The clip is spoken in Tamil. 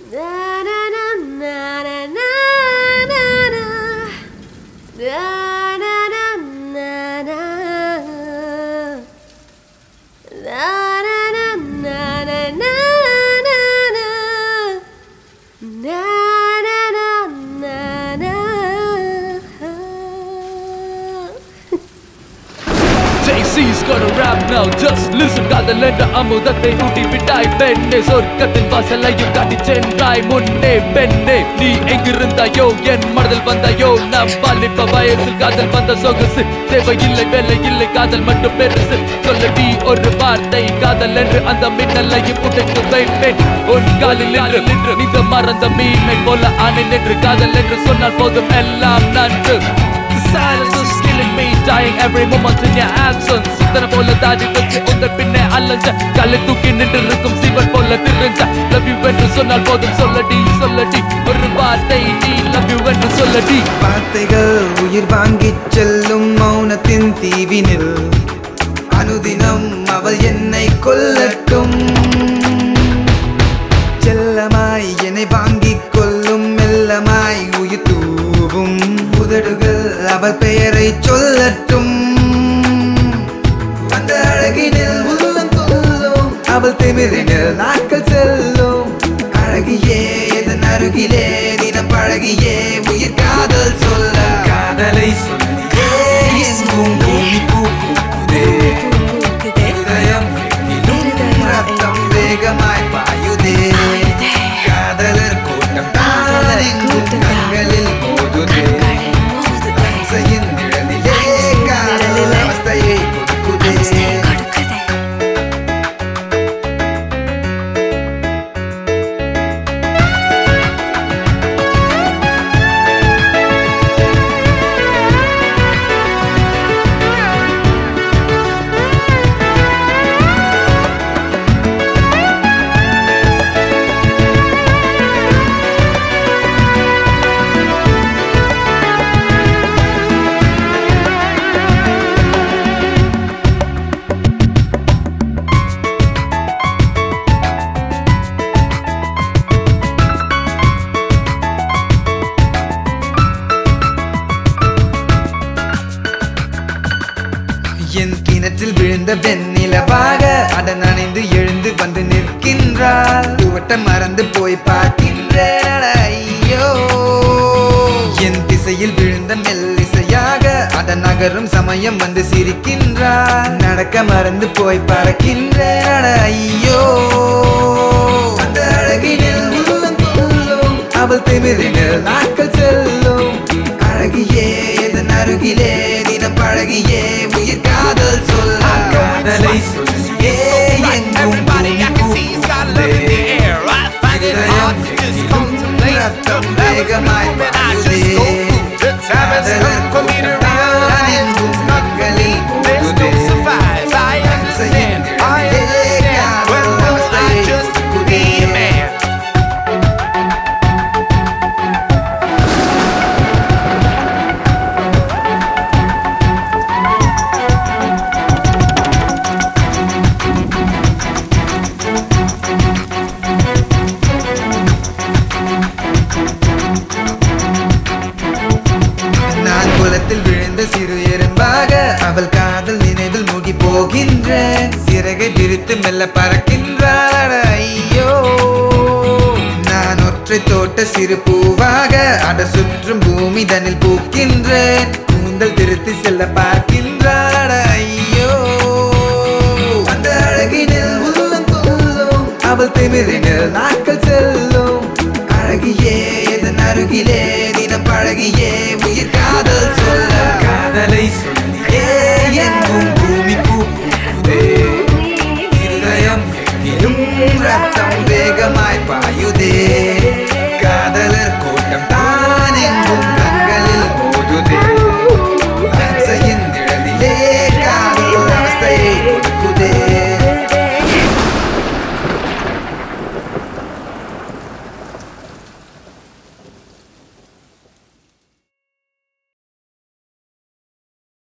JC's gonna rap now just listen காதல் என்ற அமுதத்தை ஊட்டி விட்டாய் பெண்ணே சொர்க்கத்தின் வாசலையும் காட்டி சென்றாய் முன்னே பெண்ணே நீ எங்கிருந்தாயோ என் மனதில் வந்தாயோ நம் பாலிப்ப வயசில் காதல் வந்த சொகுசு தேவையில்லை வேலை இல்லை காதல் மட்டும் பெருசு சொல்லடி ஒரு வார்த்தை காதல் என்று அந்த மின்னலையும் உடைத்து வைப்பேன் உன் காலில் நின்று நின்று நீங்க மறந்த மீனை போல ஆணை நின்று காதல் என்று சொன்னால் போதும் எல்லாம் நன்று The silence is killing me Dying every moment in your absence சித்தனை போல தாடி வச்சு உங்கள் பின்னே அலைஞ்ச கல்லை தூக்கி நின்று இருக்கும் சிவன் போல திரிஞ்ச Love you என்று சொன்னால் போதும் சொல்லடி சொல்லடி ஒரு வார்த்தை நீ love you என்று சொல்லடி வார்த்தைகள் உயிர் வாங்கிச் செல்லும் மௌனத்தின் தீவினில் அனுதினம் அவள் என்னை கொல்லட்டும் செல்லமாய் என்னை வாங்கிக் கொள்ளும் மெல்லமாய் உயிர் தூவும் உதடுகள் அவள் பெயரை சொல்லட்டும் அந்த அழகினில் உள்ளம் கொள்ளும் அவள் திமிரினில் நாட்கள் செல்லும் அழகியே எதன் அருகிலே தினம் பழகியே உயிர் காதல் சொல்ல காதலை சொல்லியே எங்கும் பூமி பூ பூக்குதே இதயம் எங்கிலும் ரத்தம் வேகமாய் பாயுதே காதலர் கூட்டம் தான் எங்கும் கண்களில் போதுதே ஆசையின் நிழலிலே காதல் அவஸ்தையை கொடுக்குதே என் கிணற்றில் விழுந்த வெண்ணிலவாக அடன் அணைந்து எழுந்து வந்து நிற்கின்றாள் துவட்ட மறந்து போய் பார்க்கின்றேன் அட ஐயோ என் திசையில் விழுந்த மெல்லிசையாக அதன் நகரும் சமயம் வந்து சிரிக்கின்றாள் நடக்க மறந்து போய் பறக்கின்றேன் அட ஐயோ அந்த அழகினில் உள்ளம் கொள்ளும் அவள் திமிரினில் நாட்கள் செல்லும் அழகியே எதன் அருகிலே தினம் பழகியே உயிர் காதல் சொல்ல காதலை சொல்லியே எங்கும் Everybody I can see has got love in the air. I find it hard to just contemplate the வேகமாய் moment I just go through. The time has come for me to realize it's not me. There's no surprise. I understand. I understand. Well, will I just be a man? நான் குளத்தில் விழுந்த சிறு எறும்பாக அவள் காதல் நினைவில் மூழ்கி போகின்றேன் சிறகை விரித்து மெல்ல பறக்கின்றாள் அட ஐயோ நான் ஒற்றை தோட்ட சிறு பூவாக அட சுற்றும் பூமி தனில் பூக்கின்றேன் கூந்தல் திருத்தி செல்ல பார்க்கின்றாள் அட ஐயோ அந்த அழகினில் உள்ளம் கொள்ளும் அவள் திமிரினில் நாட்கள் செல்லும் அழகியே எதன் அருகிலே தினம் பழகியே